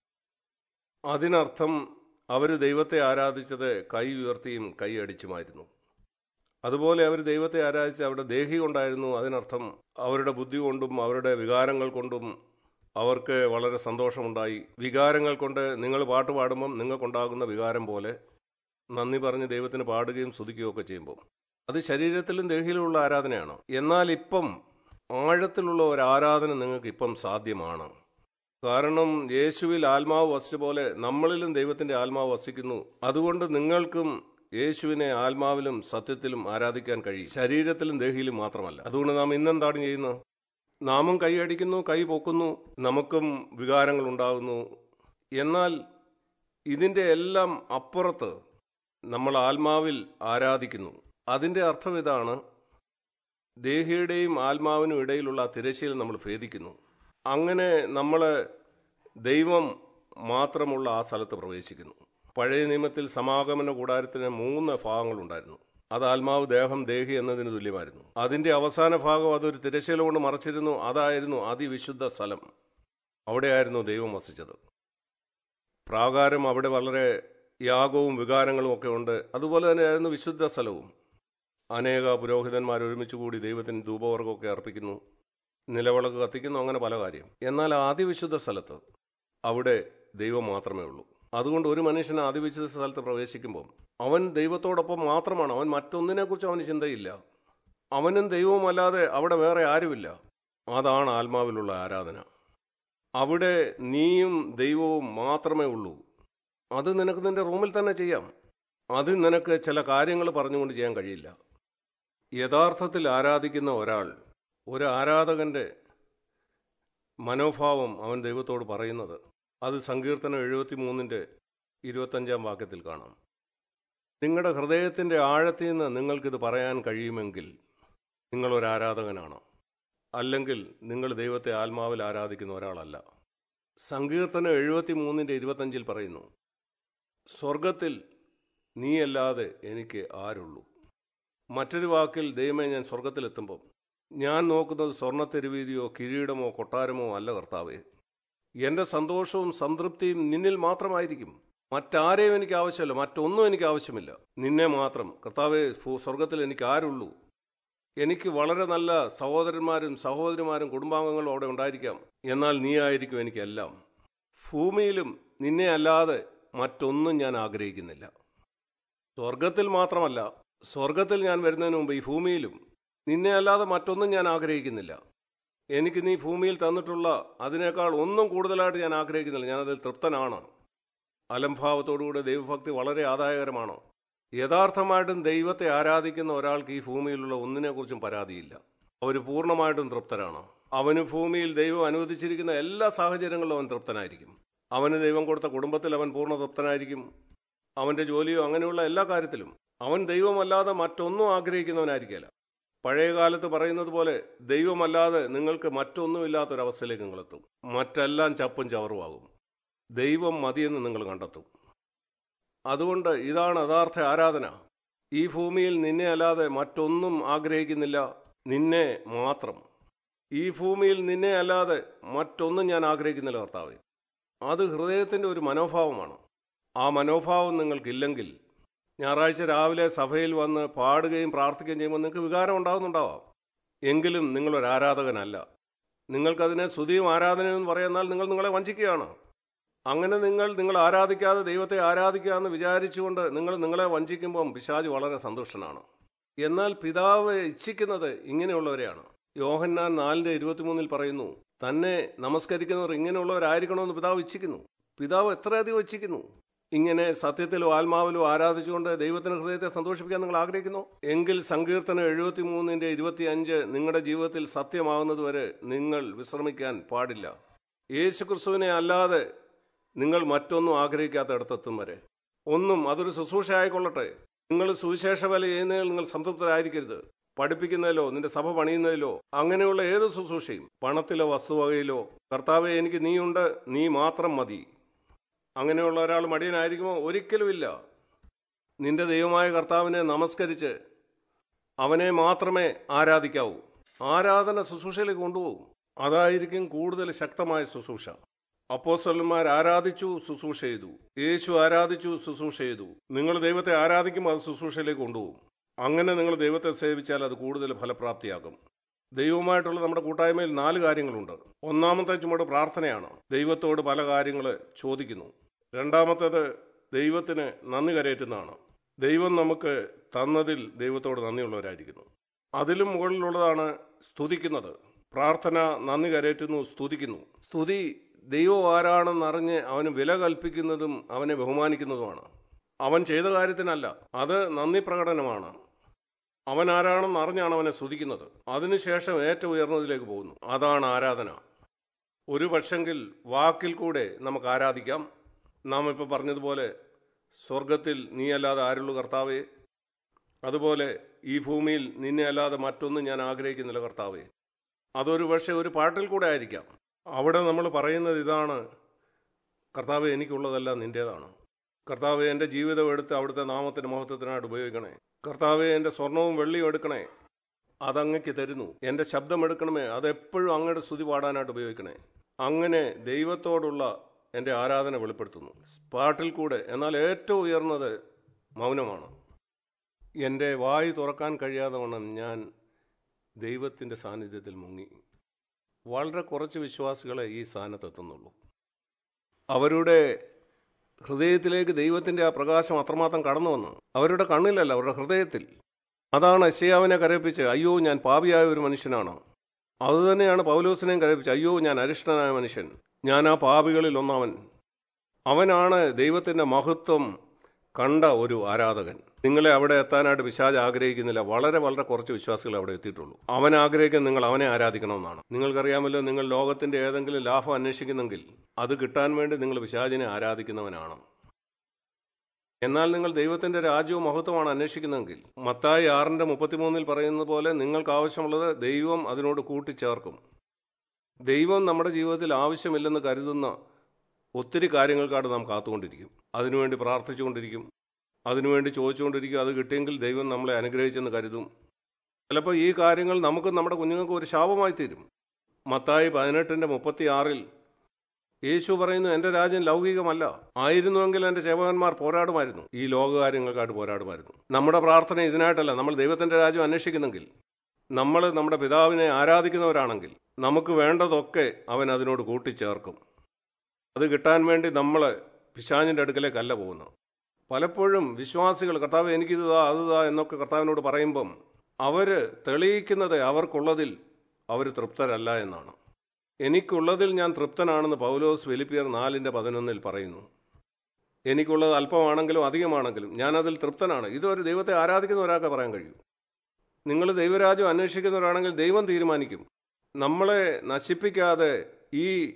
അതിനർത്ഥം അവർ ദൈവത്തെ ആരാധിച്ചത് കൈ ഉയർത്തിയും കൈ അടിച്ചുമായിരുന്നു അതുപോലെ അവർ ദൈവത്തെ ആരാധിച്ച് അവരുടെ ദേഹി കൊണ്ടായിരുന്നു അതിനർത്ഥം അവരുടെ ബുദ്ധി കൊണ്ടും അവരുടെ വികാരങ്ങൾ കൊണ്ടും അവർക്ക് വളരെ സന്തോഷമുണ്ടായി വികാരങ്ങൾ കൊണ്ട് നിങ്ങൾ പാട്ട് പാടുമ്പം നിങ്ങൾക്കുണ്ടാകുന്ന വികാരം പോലെ നന്ദി പറഞ്ഞ് ദൈവത്തിന് പാടുകയും സ്തുതിക്കുകയും ഒക്കെ ചെയ്യുമ്പോൾ അത് ശരീരത്തിലും ദേഹിയിലുമുള്ള ആരാധനയാണ് എന്നാൽ ഇപ്പം ആഴത്തിലുള്ള ഒരു ആരാധന നിങ്ങൾക്ക് ഇപ്പം സാധ്യമാണ് കാരണം യേശുവിൽ ആത്മാവ് വസിച്ച പോലെ നമ്മളിലും ദൈവത്തിന്റെ ആത്മാവ് വസിക്കുന്നു അതുകൊണ്ട് നിങ്ങൾക്കും യേശുവിനെ ആത്മാവിലും സത്യത്തിലും ആരാധിക്കാൻ കഴിയും ശരീരത്തിലും ദേഹിയിലും മാത്രമല്ല അതുകൊണ്ട് നാം ഇന്നെന്താണ് ചെയ്യുന്നത് നാമും കൈയടിക്കുന്നു കൈ പൊക്കുന്നു നമുക്കും വികാരങ്ങൾ ഉണ്ടാകുന്നു എന്നാൽ ഇതിന്റെ എല്ലാം അപ്പുറത്ത് നമ്മൾ ആത്മാവിൽ ആരാധിക്കുന്നു അതിന്റെ അർത്ഥം ഇതാണ് ദേഹിയുടെയും ആത്മാവിനും ഇടയിലുള്ള തിരശ്ശീല നമ്മൾ ഭേദിക്കുന്നു അങ്ങനെ നമ്മൾ ദൈവം മാത്രമുള്ള ആ സ്ഥലത്ത് പ്രവേശിക്കുന്നു പഴയ നിയമത്തിൽ സമാഗമന കൂടാരത്തിന് മൂന്ന് ഭാഗങ്ങളുണ്ടായിരുന്നു അത് ആത്മാവ് ദേഹം ദേഹി എന്നതിന് തുല്യമായിരുന്നു അതിന്റെ അവസാന ഭാഗം അതൊരു തിരശ്ശീല കൊണ്ട് മറച്ചിരുന്നു അതായിരുന്നു അതിവിശുദ്ധ സ്ഥലം അവിടെയായിരുന്നു ദൈവം വസിച്ചത് പ്രാകാരം അവിടെ വളരെ യാഗവും വികാരങ്ങളും ഒക്കെ ഉണ്ട് അതുപോലെ തന്നെയായിരുന്നു വിശുദ്ധ സ്ഥലവും അനേക പുരോഹിതന്മാർ ഒരുമിച്ച് കൂടി ദൈവത്തിന് ധൂപവർഗമൊക്കെ അർപ്പിക്കുന്നു നിലവിളക്ക് കത്തിക്കുന്നു അങ്ങനെ പല കാര്യം എന്നാൽ ആദിവിശുദ്ധ സ്ഥലത്ത് അവിടെ ദൈവം മാത്രമേ ഉള്ളൂ അതുകൊണ്ട് ഒരു മനുഷ്യൻ ആദിവിശുദ്ധ സ്ഥലത്ത് പ്രവേശിക്കുമ്പോൾ അവൻ ദൈവത്തോടൊപ്പം മാത്രമാണ് അവൻ മറ്റൊന്നിനെക്കുറിച്ച് അവന് ചിന്തയില്ല അവനും ദൈവവുമല്ലാതെ അവിടെ വേറെ ആരുമില്ല അതാണ് ആത്മാവിലുള്ള ആരാധന അവിടെ നീയും ദൈവവും മാത്രമേ ഉള്ളൂ അത് നിനക്ക് നിന്റെ റൂമിൽ തന്നെ ചെയ്യാം അത് നിനക്ക് ചില കാര്യങ്ങൾ പറഞ്ഞുകൊണ്ട് ചെയ്യാൻ കഴിയില്ല യഥാർത്ഥത്തിൽ ആരാധിക്കുന്ന ഒരാൾ ഒരു ആരാധകന്റെ മനോഭാവം അവൻ ദൈവത്തോട് പറയുന്നത് അത് സങ്കീർത്തനം എഴുപത്തി മൂന്നിൻ്റെ ഇരുപത്തഞ്ചാം വാക്യത്തിൽ കാണാം നിങ്ങളുടെ ഹൃദയത്തിൻ്റെ ആഴത്തിൽ നിന്ന് നിങ്ങൾക്കിത് പറയാൻ കഴിയുമെങ്കിൽ നിങ്ങളൊരു ആരാധകനാണ് അല്ലെങ്കിൽ നിങ്ങൾ ദൈവത്തെ ആത്മാവിൽ ആരാധിക്കുന്ന ഒരാളല്ല സങ്കീർത്തനം എഴുപത്തി മൂന്നിൻ്റെ ഇരുപത്തഞ്ചിൽ പറയുന്നു സ്വർഗത്തിൽ നീയല്ലാതെ എനിക്ക് ആരുള്ളൂ മറ്റൊരു വാക്കിൽ ദൈവമേ ഞാൻ സ്വർഗത്തിലെത്തുമ്പോൾ ഞാൻ നോക്കുന്നത് സ്വർണ്ണത്തെരുവീതിയോ കിരീടമോ കൊട്ടാരമോ അല്ല കർത്താവേ എന്റെ സന്തോഷവും സംതൃപ്തിയും നിന്നിൽ മാത്രമായിരിക്കും മറ്റാരെയും എനിക്ക് ആവശ്യമില്ല മറ്റൊന്നും എനിക്ക് ആവശ്യമില്ല നിന്നെ മാത്രം കർത്താവെ സ്വർഗത്തിൽ എനിക്ക് ആരുള്ളൂ എനിക്ക് വളരെ നല്ല സഹോദരന്മാരും സഹോദരിമാരും കുടുംബാംഗങ്ങളും അവിടെ ഉണ്ടായിരിക്കാം എന്നാൽ നീ ആയിരിക്കും എനിക്കെല്ലാം ഭൂമിയിലും നിന്നെ അല്ലാതെ മറ്റൊന്നും ഞാൻ ആഗ്രഹിക്കുന്നില്ല സ്വർഗത്തിൽ മാത്രമല്ല സ്വർഗത്തിൽ ഞാൻ വരുന്നതിന് മുമ്പ് ഈ ഭൂമിയിലും നിന്നെ അല്ലാതെ മറ്റൊന്നും ഞാൻ ആഗ്രഹിക്കുന്നില്ല എനിക്ക് നീ ഭൂമിയിൽ തന്നിട്ടുള്ള അതിനേക്കാൾ ഒന്നും കൂടുതലായിട്ട് ഞാൻ ആഗ്രഹിക്കുന്നില്ല ഞാനതിൽ തൃപ്തനാണ് അലംഭാവത്തോടുകൂടി ദൈവഭക്തി വളരെ ആദായകരമാണ് യഥാർത്ഥമായിട്ടും ദൈവത്തെ ആരാധിക്കുന്ന ഒരാൾക്ക് ഈ ഭൂമിയിലുള്ള ഒന്നിനെക്കുറിച്ചും പരാതിയില്ല അവർ പൂർണ്ണമായിട്ടും തൃപ്തരാണ് അവന് ഭൂമിയിൽ ദൈവം അനുവദിച്ചിരിക്കുന്ന എല്ലാ സാഹചര്യങ്ങളിലും അവൻ തൃപ്തനായിരിക്കും അവന് ദൈവം കൊടുത്ത കുടുംബത്തിൽ അവൻ പൂർണ്ണ തൃപ്തനായിരിക്കും അവൻ്റെ ജോലിയോ അങ്ങനെയുള്ള എല്ലാ കാര്യത്തിലും അവൻ ദൈവമല്ലാതെ മറ്റൊന്നും ആഗ്രഹിക്കുന്നവനായിരിക്കില്ല പഴയ കാലത്ത് പറയുന്നത് പോലെ ദൈവമല്ലാതെ നിങ്ങൾക്ക് മറ്റൊന്നുമില്ലാത്തൊരവസ്ഥയിലേക്ക് നിങ്ങളെത്തും മറ്റെല്ലാം ചപ്പും ചവറുമാകും ദൈവം മതിയെന്ന് നിങ്ങൾ കണ്ടെത്തും അതുകൊണ്ട് ഇതാണ് യഥാർത്ഥ ആരാധന ഈ ഭൂമിയിൽ നിന്നെ അല്ലാതെ മറ്റൊന്നും ആഗ്രഹിക്കുന്നില്ല നിന്നെ മാത്രം ഈ ഭൂമിയിൽ നിന്നെ അല്ലാതെ മറ്റൊന്നും ഞാൻ ആഗ്രഹിക്കുന്നില്ല കർത്താവെ അത് ഹൃദയത്തിൻ്റെ ഒരു മനോഭാവമാണ് ആ മനോഭാവം നിങ്ങൾക്കില്ലെങ്കിൽ ഞായറാഴ്ച രാവിലെ സഭയിൽ വന്ന് പാടുകയും പ്രാർത്ഥിക്കുകയും ചെയ്യുമ്പോൾ നിങ്ങൾക്ക് വികാരം ഉണ്ടാകുന്നുണ്ടാവാം എങ്കിലും നിങ്ങളൊരു ആരാധകനല്ല നിങ്ങൾക്കതിനെ സ്തുതിയും ആരാധനയും എന്ന് പറയുന്നാൽ നിങ്ങൾ നിങ്ങളെ വഞ്ചിക്കുകയാണ് അങ്ങനെ നിങ്ങൾ നിങ്ങൾ ആരാധിക്കാതെ ദൈവത്തെ ആരാധിക്കുക എന്ന് വിചാരിച്ചുകൊണ്ട് നിങ്ങൾ നിങ്ങളെ വഞ്ചിക്കുമ്പം പിശാജ് വളരെ സന്തുഷ്ടനാണ് എന്നാൽ പിതാവ് ഇച്ഛിക്കുന്നത് ഇങ്ങനെയുള്ളവരെയാണ് യോഹന്നാൻ നാലിന്റെ ഇരുപത്തിമൂന്നിൽ പറയുന്നു തന്നെ നമസ്കരിക്കുന്നവർ ഇങ്ങനെയുള്ളവരായിരിക്കണമെന്ന് പിതാവ് ഇച്ഛിക്കുന്നു പിതാവ് എത്രയധികം ഇച്ഛിക്കുന്നു ഇങ്ങനെ സത്യത്തിലും ആത്മാവിലും ആരാധിച്ചുകൊണ്ട് ദൈവത്തിന്റെ ഹൃദയത്തെ സന്തോഷിപ്പിക്കാൻ നിങ്ങൾ ആഗ്രഹിക്കുന്നു എങ്കിൽ സങ്കീർത്തനം എഴുപത്തി മൂന്നിന്റെ ഇരുപത്തി അഞ്ച് നിങ്ങളുടെ ജീവിതത്തിൽ സത്യമാകുന്നതുവരെ നിങ്ങൾ വിശ്രമിക്കാൻ പാടില്ല യേശു ക്രിസ്തുവിനെ അല്ലാതെ നിങ്ങൾ മറ്റൊന്നും ആഗ്രഹിക്കാത്തടത്തെത്തും വരെ ഒന്നും അതൊരു ശുശ്രൂഷ ആയിക്കൊള്ളട്ടെ നിങ്ങൾ സുവിശേഷ വില ചെയ്യുന്നതിൽ നിങ്ങൾ സംതൃപ്തരായിരിക്കരുത് പഠിപ്പിക്കുന്നതിലോ നിന്റെ സഭ പണിയുന്നതിലോ അങ്ങനെയുള്ള ഏത് ശുശ്രൂഷയും പണത്തിലോ വസ്തുവകയിലോ കർത്താവെ എനിക്ക് നീയുണ്ട് നീ മാത്രം മതി അങ്ങനെയുള്ള ഒരാൾ മടിയനായിരിക്കുമോ ഒരിക്കലുമില്ല നിന്റെ ദൈവമായ കർത്താവിനെ നമസ്കരിച്ച് അവനെ മാത്രമേ ആരാധിക്കാവൂ ആരാധന ശുശ്രൂഷയിലേക്ക് കൊണ്ടുപോകും അതായിരിക്കും കൂടുതൽ ശക്തമായ ശുശ്രൂഷ അപ്പോസ്റ്റലന്മാർ ആരാധിച്ചു ശുശ്രൂഷ ചെയ്തു യേശു ആരാധിച്ചു ശുശ്രൂഷ ചെയ്തു നിങ്ങൾ ദൈവത്തെ ആരാധിക്കുമ്പോൾ അത് ശുശ്രൂഷയിലേക്ക് കൊണ്ടുപോകും അങ്ങനെ നിങ്ങൾ ദൈവത്തെ സേവിച്ചാൽ അത് കൂടുതൽ ഫലപ്രാപ്തിയാകും ദൈവവുമായിട്ടുള്ള നമ്മുടെ കൂട്ടായ്മയിൽ നാല് കാര്യങ്ങളുണ്ട് ഒന്നാമത്തെ ചുമട് പ്രാർത്ഥനയാണ് ദൈവത്തോട് പല കാര്യങ്ങൾ ചോദിക്കുന്നു രണ്ടാമത്തേത് ദൈവത്തിന് നന്ദി കരയറ്റുന്നതാണ് ദൈവം നമുക്ക് തന്നതിൽ ദൈവത്തോട് നന്ദിയുള്ളവരായിരിക്കുന്നു അതിലും മുകളിലുള്ളതാണ് സ്തുതിക്കുന്നത് പ്രാർത്ഥന നന്ദി കരയറ്റുന്നു സ്തുതിക്കുന്നു സ്തുതി ദൈവം ആരാണെന്നറിഞ്ഞ് അവന് വില കൽപ്പിക്കുന്നതും അവനെ ബഹുമാനിക്കുന്നതുമാണ് അവൻ ചെയ്ത കാര്യത്തിനല്ല അത് നന്ദി പ്രകടനമാണ് അവൻ ആരാണെന്ന് അറിഞ്ഞാണ് അവനെ സ്തുതിക്കുന്നത് അതിനുശേഷം ഏറ്റവും ഉയർന്നതിലേക്ക് പോകുന്നു അതാണ് ആരാധന ഒരു പക്ഷെങ്കിൽ വാക്കിൽ കൂടെ നമുക്ക് ആരാധിക്കാം നാം ഇപ്പോൾ പറഞ്ഞതുപോലെ സ്വർഗത്തിൽ നീ അല്ലാതെ ആരുള്ളൂ കർത്താവേ അതുപോലെ ഈ ഭൂമിയിൽ നിന്നെ അല്ലാതെ മറ്റൊന്നും ഞാൻ ആഗ്രഹിക്കുന്നില്ല കർത്താവേ അതൊരു പക്ഷേ ഒരു പാട്ടിൽ കൂടെ ആയിരിക്കാം അവിടെ നമ്മൾ പറയുന്നത് ഇതാണ് കർത്താവ് എനിക്കുള്ളതെല്ലാം നിൻ്റേതാണ് കർത്താവ് എൻ്റെ ജീവിതം എടുത്ത് അവിടുത്തെ നാമത്തിന് മഹത്വത്തിനായിട്ട് ഉപയോഗിക്കണേ കർത്താവ് എൻ്റെ സ്വർണവും വെള്ളിയും എടുക്കണേ അതങ്ങയ്ക്ക് തരുന്നു എൻ്റെ ശബ്ദം എടുക്കണമേ അതെപ്പോഴും അങ്ങയുടെ സ്തുതി പാടാനായിട്ട് ഉപയോഗിക്കണേ അങ്ങനെ ദൈവത്തോടുള്ള എൻ്റെ ആരാധന വെളിപ്പെടുത്തുന്നു പാട്ടിൽ കൂടെ എന്നാൽ ഏറ്റവും ഉയർന്നത് മൗനമാണ് എൻ്റെ വായു തുറക്കാൻ കഴിയാതെ വണ്ണം ഞാൻ ദൈവത്തിൻ്റെ സാന്നിധ്യത്തിൽ മുങ്ങി വളരെ കുറച്ച് വിശ്വാസികളെ ഈ സ്ഥാനത്തെത്തുന്നുള്ളൂ അവരുടെ ഹൃദയത്തിലേക്ക് ദൈവത്തിൻ്റെ ആ പ്രകാശം അത്രമാത്രം കടന്നു വന്നു അവരുടെ കണ്ണിലല്ല അവരുടെ ഹൃദയത്തിൽ അതാണ് അശയാവിനെ കരയിപ്പിച്ച് അയ്യോ ഞാൻ പാപിയായ ഒരു മനുഷ്യനാണ് അതുതന്നെയാണ് പൗലോസിനെയും കരയിപ്പിച്ച് അയ്യോ ഞാൻ അരിഷ്ടനായ മനുഷ്യൻ ഞാൻ ആ പാപികളിൽ ഒന്നവൻ അവനാണ് ദൈവത്തിൻ്റെ മഹത്വം കണ്ട ഒരു ആരാധകൻ നിങ്ങളെ അവിടെ എത്താനായിട്ട് പിശാജ് ആഗ്രഹിക്കുന്നില്ല വളരെ വളരെ കുറച്ച് വിശ്വാസികൾ അവിടെ എത്തിയിട്ടുള്ളൂ അവൻ ആഗ്രഹിക്കുന്ന നിങ്ങൾ അവനെ ആരാധിക്കണമെന്നാണ് നിങ്ങൾക്കറിയാമല്ലോ നിങ്ങൾ ലോകത്തിന്റെ ഏതെങ്കിലും ലാഭം അന്വേഷിക്കുന്നെങ്കിൽ അത് കിട്ടാൻ വേണ്ടി നിങ്ങൾ പിശാജിനെ ആരാധിക്കുന്നവനാണ് എന്നാൽ നിങ്ങൾ ദൈവത്തിന്റെ രാജ്യവും മഹത്വമാണ് അന്വേഷിക്കുന്നതെങ്കിൽ മത്തായി ആറിന്റെ മുപ്പത്തിമൂന്നിൽ പറയുന്നത് പോലെ നിങ്ങൾക്ക് ആവശ്യമുള്ളത് ദൈവം അതിനോട് കൂട്ടിച്ചേർക്കും ദൈവം നമ്മുടെ ജീവിതത്തിൽ ആവശ്യമില്ലെന്ന് കരുതുന്ന ഒത്തിരി കാര്യങ്ങൾക്കാണ് നാം കാത്തുകൊണ്ടിരിക്കും അതിനുവേണ്ടി പ്രാർത്ഥിച്ചുകൊണ്ടിരിക്കും അതിനുവേണ്ടി ചോദിച്ചുകൊണ്ടിരിക്കും അത് കിട്ടിയെങ്കിൽ ദൈവം നമ്മളെ അനുഗ്രഹിച്ചെന്ന് കരുതും ചിലപ്പോൾ ഈ കാര്യങ്ങൾ നമുക്കും നമ്മുടെ കുഞ്ഞുങ്ങൾക്കും ഒരു ശാപമായി തീരും മത്തായി പതിനെട്ടിന്റെ മുപ്പത്തി ആറിൽ യേശു പറയുന്നു എൻ്റെ രാജ്യം ലൗകികമല്ല ആയിരുന്നുവെങ്കിൽ എൻ്റെ സേവകന്മാർ പോരാടുമായിരുന്നു ഈ ലോകകാര്യങ്ങൾക്കായിട്ട് പോരാടുമായിരുന്നു നമ്മുടെ പ്രാർത്ഥന ഇതിനായിട്ടല്ല നമ്മൾ ദൈവത്തിൻ്റെ രാജ്യം അന്വേഷിക്കുന്നെങ്കിൽ നമ്മൾ നമ്മുടെ പിതാവിനെ ആരാധിക്കുന്നവരാണെങ്കിൽ നമുക്ക് വേണ്ടതൊക്കെ അവൻ അതിനോട് കൂട്ടിച്ചേർക്കും അത് കിട്ടാൻ വേണ്ടി നമ്മൾ പിശാചിൻ്റെ അടുക്കലേക്കല്ല പോകുന്നത് പലപ്പോഴും വിശ്വാസികൾ കർത്താവ് എനിക്കിത് താ അത് താ എന്നൊക്കെ കർത്താവിനോട് പറയുമ്പം അവർ തെളിയിക്കുന്നത് അവർക്കുള്ളതിൽ അവർ തൃപ്തരല്ല എന്നാണ് എനിക്കുള്ളതിൽ ഞാൻ തൃപ്തനാണെന്ന് പൗലോസ് വെലിപ്പിയർ നാലിൻ്റെ പതിനൊന്നിൽ പറയുന്നു എനിക്കുള്ളത് അല്പമാണെങ്കിലും അധികമാണെങ്കിലും ഞാനതിൽ തൃപ്തനാണ് ഇതൊരു ദൈവത്തെ ആരാധിക്കുന്ന ഒരാൾക്ക് പറയാൻ കഴിയൂ നിങ്ങൾ ദൈവരാജ്യം അന്വേഷിക്കുന്നവരാണെങ്കിൽ ദൈവം തീരുമാനിക്കും നമ്മളെ നശിപ്പിക്കാതെ ഈ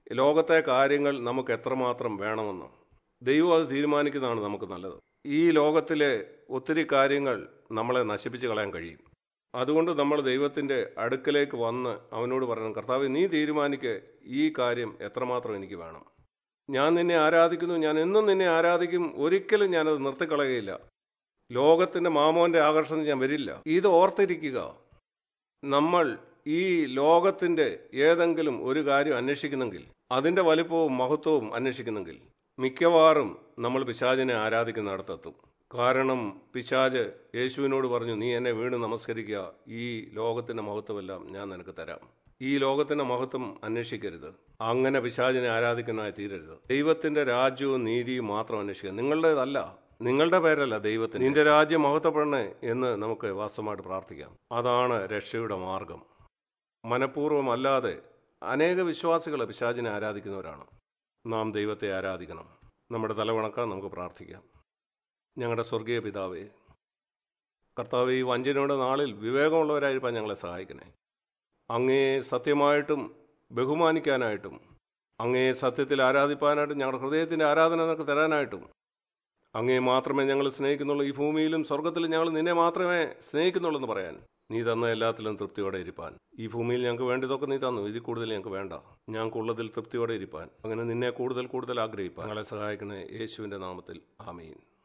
ലോകത്തെ കാര്യങ്ങൾ നമുക്ക് എത്രമാത്രം വേണമെന്ന് ദൈവം അത് തീരുമാനിക്കുന്നതാണ് നമുക്ക് നല്ലത് ഈ ലോകത്തിലെ ഒത്തിരി കാര്യങ്ങൾ നമ്മളെ നശിപ്പിച്ച് കളയാൻ കഴിയും അതുകൊണ്ട് നമ്മൾ ദൈവത്തിൻ്റെ അടുക്കലേക്ക് വന്ന് അവനോട് പറയണം കർത്താവ് നീ തീരുമാനിക്ക് ഈ കാര്യം എത്രമാത്രം എനിക്ക് വേണം ഞാൻ നിന്നെ ആരാധിക്കുന്നു ഞാൻ എന്നും നിന്നെ ആരാധിക്കും ഒരിക്കലും ഞാനത് നിർത്തിക്കളയുകയില്ല ലോകത്തിൻ്റെ മാമോൻ്റെ ആകർഷണം ഞാൻ വരില്ല ഇത് ഓർത്തിരിക്കുക നമ്മൾ ഈ ലോകത്തിൻ്റെ ഏതെങ്കിലും ഒരു കാര്യം അന്വേഷിക്കുന്നെങ്കിൽ അതിൻ്റെ വലിപ്പവും മഹത്വവും അന്വേഷിക്കുന്നെങ്കിൽ മിക്കവാറും നമ്മൾ പിശാചിനെ ആരാധിക്കുന്നിടത്തെത്തും കാരണം പിശാജ് യേശുവിനോട് പറഞ്ഞു നീ എന്നെ വീണ് നമസ്കരിക്കുക ഈ ലോകത്തിൻ്റെ മഹത്വമെല്ലാം ഞാൻ നിനക്ക് തരാം ഈ ലോകത്തിന്റെ മഹത്വം അന്വേഷിക്കരുത് അങ്ങനെ പിശാചിനെ ആരാധിക്കുന്നതായി തീരരുത് ദൈവത്തിന്റെ രാജ്യവും നീതിയും മാത്രം അന്വേഷിക്കുക നിങ്ങളുടേതല്ല നിങ്ങളുടെ പേരല്ല ദൈവത്തിന് നിന്റെ രാജ്യം മഹത്വപ്പെടണേ എന്ന് നമുക്ക് വാസ്തവമായിട്ട് പ്രാർത്ഥിക്കാം അതാണ് രക്ഷയുടെ മാർഗം മനഃപൂർവ്വം അല്ലാതെ അനേക വിശ്വാസികൾ പിശാചിനെ ആരാധിക്കുന്നവരാണ് നാം ദൈവത്തെ ആരാധിക്കണം നമ്മുടെ തലവണക്കാൻ നമുക്ക് പ്രാർത്ഥിക്കാം ഞങ്ങളുടെ സ്വർഗീയ പിതാവേ കർത്താവ് ഈ വഞ്ചനയുടെ നാളിൽ വിവേകമുള്ളവരായിരിക്കാൻ ഞങ്ങളെ സഹായിക്കണേ അങ്ങേ സത്യമായിട്ടും ബഹുമാനിക്കാനായിട്ടും അങ്ങേ സത്യത്തിൽ ആരാധിപ്പാനായിട്ടും ഞങ്ങളുടെ ഹൃദയത്തിൻ്റെ ആരാധന നിനക്ക് തരാനായിട്ടും അങ്ങേ മാത്രമേ ഞങ്ങൾ സ്നേഹിക്കുന്നുള്ളൂ ഈ ഭൂമിയിലും സ്വർഗത്തിലും ഞങ്ങൾ നിന്നെ മാത്രമേ സ്നേഹിക്കുന്നുള്ളൂ എന്ന് പറയാൻ നീ തന്ന എല്ലാത്തിലും തൃപ്തിയോടെ ഇരിപ്പാൻ ഈ ഭൂമിയിൽ ഞങ്ങൾക്ക് വേണ്ടതൊക്കെ നീ തന്നു ഇതിൽ കൂടുതൽ ഞങ്ങൾക്ക് വേണ്ട ഞങ്ങൾക്കുള്ളതിൽ തൃപ്തിയോടെ ഇരിപ്പാൻ അങ്ങനെ നിന്നെ കൂടുതൽ കൂടുതൽ ആഗ്രഹിപ്പാൻ ഞങ്ങളെ സഹായിക്കണേ യേശുവിൻ്റെ നാമത്തിൽ ആമീൻ